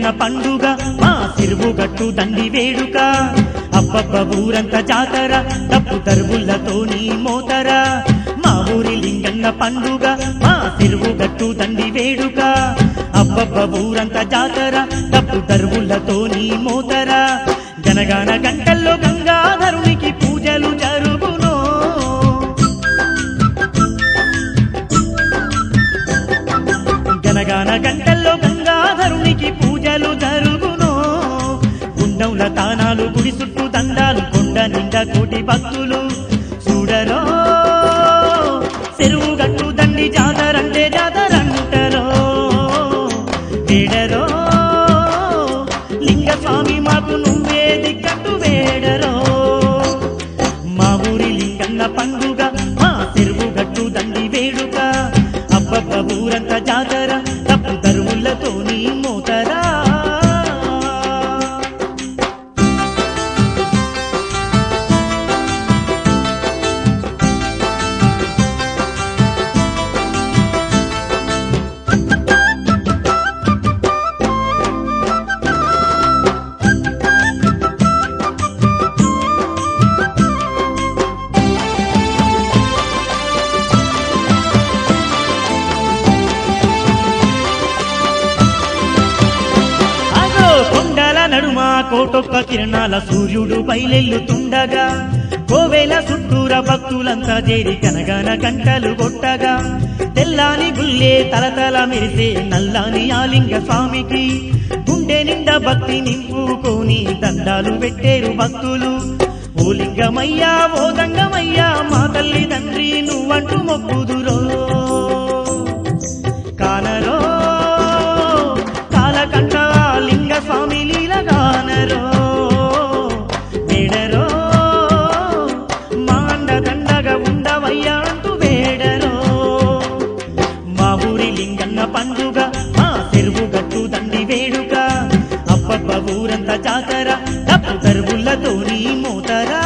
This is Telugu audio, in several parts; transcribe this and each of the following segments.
పండుగ మా సిరువు గట్టు దండి వేడుక అబ్బబ్బ ఊరంత జాతర తప్పు తరువులతోని మోతర మా ఊరి లింగన్న పండుగ మా సిరువు గట్టు దండి వేడుక అబ్బబ్బ ఊరంత జాతర తప్పు తరువులతోని మోతర గనగాన గంటల్లో గంగాధరునికి పూజలు జరుగునో గనగాన గంటల్లో గంగాధరునికి పూజలు జరుగునో గుండంల తానాలు గుడి చుట్టూ దండాలు కొండ నిండా కోటి భక్తులు చూడరో చెరువు గట్టు దండి జాతరంటే జాతరంటరో వేడరో లింగ స్వామి మాకు నువ్వే దిక్కట్టు వేడరో మా ఊరి లింగన్న పండుగ మా చెరువు గట్టు దండి వేడుక అబ్బబ్బ ఊరంత జాతర తప్పు తరువులతో నీ మోతరా అగో కొండల నడుమ కోటొక్క కిరణాల సూర్యుడు బయలెల్లుతుండగా కోవేల చుట్టూర భక్తులంతా చేరి కనగన గంటలు కొట్టగా తెల్లాని గుల్లే తలతల మెరిసే నల్లాని ఆలింగ స్వామికి గుండె నిండా భక్తి నింపుకొని దండాలు పెట్టేరు భక్తులు ఓ లింగమయ్యా ఓ దంగమయ్యా మా తల్లి తండ్రి నువ్వంటూ మొక్కుదురో కానరో కాలకంఠ లింగ స్వామి లీలగానరో వేడరో మాండ దండగా ఉండవయ్యా అంటూ వేడరో మా ఊరి లింగన్న పండుగ మా చెరువు గట్టు దండి వేడుక అబ్బబ్బ ఊరంతా జాతర తప్పు తరువులతో నీ మోతరా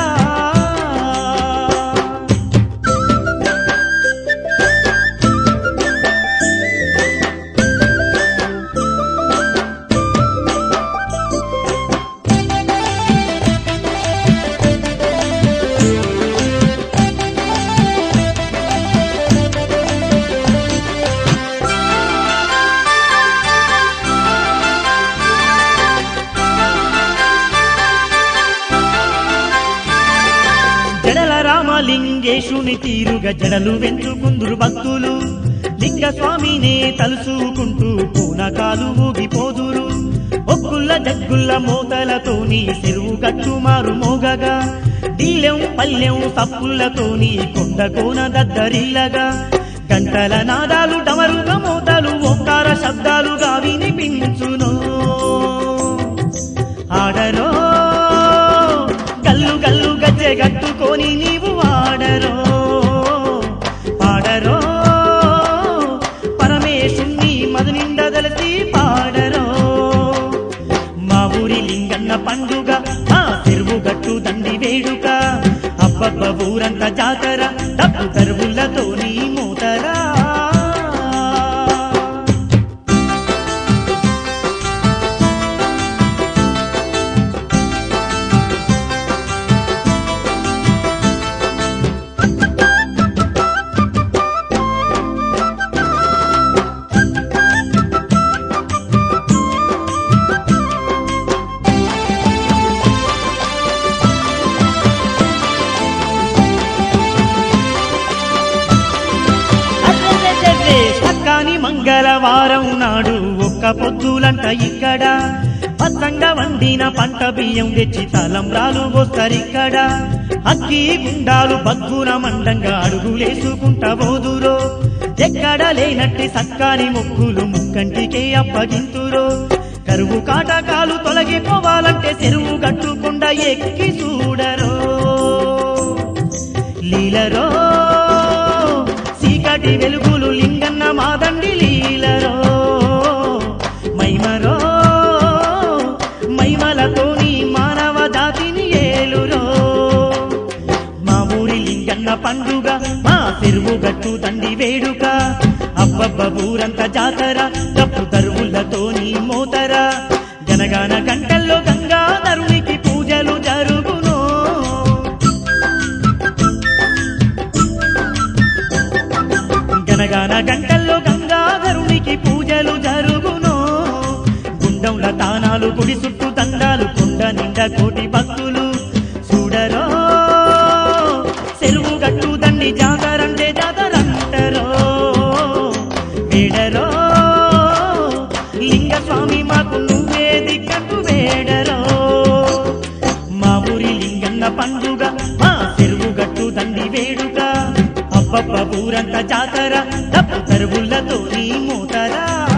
జడల రామలింగేశుని తీరుగా జడలు వెంచుకుందురు భక్తులు లింగ స్వామినే తలుసుకుంటూ పూనకాలు ఊగిపోదురు ఒక్కుల్ల జగ్గుల్ల మోతలతోని చెరువు గట్టు మారు మోగగా డీలెం పల్లెం సప్పులతోని కొండ కోన దద్దరిల్లగా గంటల నాదాలు డమరుగ మోతలు ఓంకార శబ్దాలుగా వినిపించును ఆడరో గల్లు గల్లు గజ్జె గట్టుకొని నీవు వాడరో పాడరో పరమేశుణ్ణి మధు నిండదలసి పాడరో మా ఊరి లింగన్న పండుగ మా చెరువు గట్టు దండి వేడుక అబ్బబ్బ ఊరంత జాతర డబ్బు తరువులతో నీ మూతరా అర్రెర్రెర్రెర్రె, చక్కని మంగళవారం నాడు ఒక్క పొద్దులంట ఇక్కడ పచ్చంగా వండిన పంట బియ్యం తెచ్చి తలంబ్రాలు పోస్తారిక్కడ అక్కి గుండాలు బగ్గున మండంగా అడుగులేసుకుంటా పోదురో ఎక్కడ లేనట్టి సక్కాని మొక్కులు ముక్కంటికే అప్పగింతురో కరువు కాటకాలు తొలగిపోవాలంటే చెరువు గట్టుకుండా ఎక్కి చూడరో లీలరో చీకటి వెలుగులు లింగన్న మాదండి లీలరో మైమరో మైమలతోని మానవ జాతిని ఏలురో మా ఊరి లింగన్న పండుగ మా చెరువు గట్టు తండి వేడుక అబ్బబ్బ ఊరంత జాతర తప్పు తరువులతోని మోతర బండ్ల తానాలు గుడి చుట్టూ దండాలు కొండ నిండా కోటి భక్తులు చూడరో చెరువు గట్టు దండి జాతరంటే జాతరంటరో వేడరో లింగ స్వామి మాకు నువ్వే దిక్కట్టు వేడరో మా ఊరి లింగన్న పండుగ మా చెరువు గట్టు దండి వేడుక అబ్బబ్బ ఊరంత జాతర డబ్బు తరువులతో నీ మూతరా